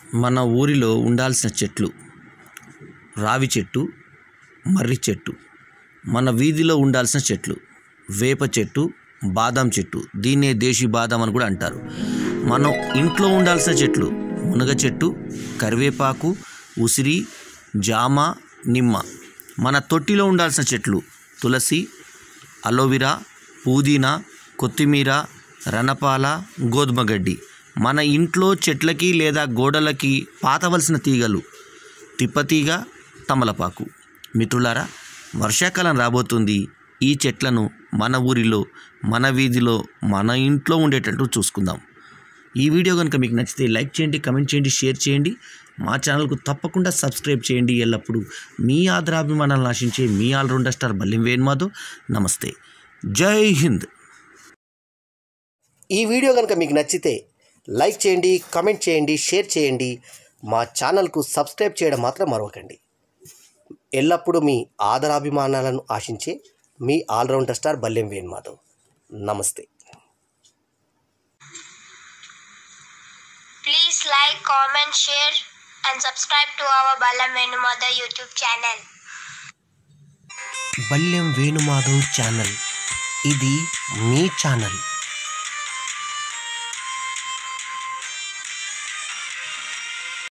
మన ఊరిలో ఉండాల్సిన చెట్లు రావి చెట్టు మర్రి చెట్టు మన వీధిలో ఉండాల్సిన చెట్లు వేప చెట్టు బాదం చెట్టు దీన్నే దేశీ బాదం అని కూడా అంటారు మనం ఇంట్లో ఉండాల్సిన చెట్లు మునగ చెట్టు కరివేపాకు ఉసిరి జామ నిమ్మ మన తొట్టిలో ఉండాల్సిన చెట్లు తులసి అలోవెరా పుదీనా కొత్తిమీర రణపాల గోధుమ గడ్డి మన ఇంట్లో చెట్లకి లేదా గోడలకి పాతవలసిన తీగలు తిప్పతీగ తమలపాకు మిత్రులారా వర్షాకాలం రాబోతుంది ఈ చెట్లను మన ఊరిలో మన వీధిలో మన ఇంట్లో ఉండేటట్టు చూసుకుందాం ఈ వీడియో కనుక మీకు నచ్చితే లైక్ చేయండి కమెంట్ చేయండి షేర్ చేయండి మా ఛానల్కు తప్పకుండా సబ్స్క్రైబ్ చేయండి ఎల్లప్పుడూ మీ ఆదరాభిమానాలను ఆశించే మీ ఆల్రౌండర్ స్టార్ బల్లిం వేణుమాధవ్ నమస్తే జై హింద్ ఈ వీడియో కనుక మీకు నచ్చితే లైక్ చేయండి కామెంట్ చేయండి షేర్ చేయండి మా ఛానల్కు సబ్స్క్రైబ్ చేయడం మాత్రం మరవకండి ఎల్లప్పుడూ మీ ఆదరాభిమానాలను ఆశించే మీ ఆల్రౌండర్ స్టార్ బల్లెం వేణు మాధవ్ నమస్తే Please like, comment, share, and subscribe to our Balam Venumada YouTube channel. Ballem Venumadhav channel ఇది మీ ఛానల్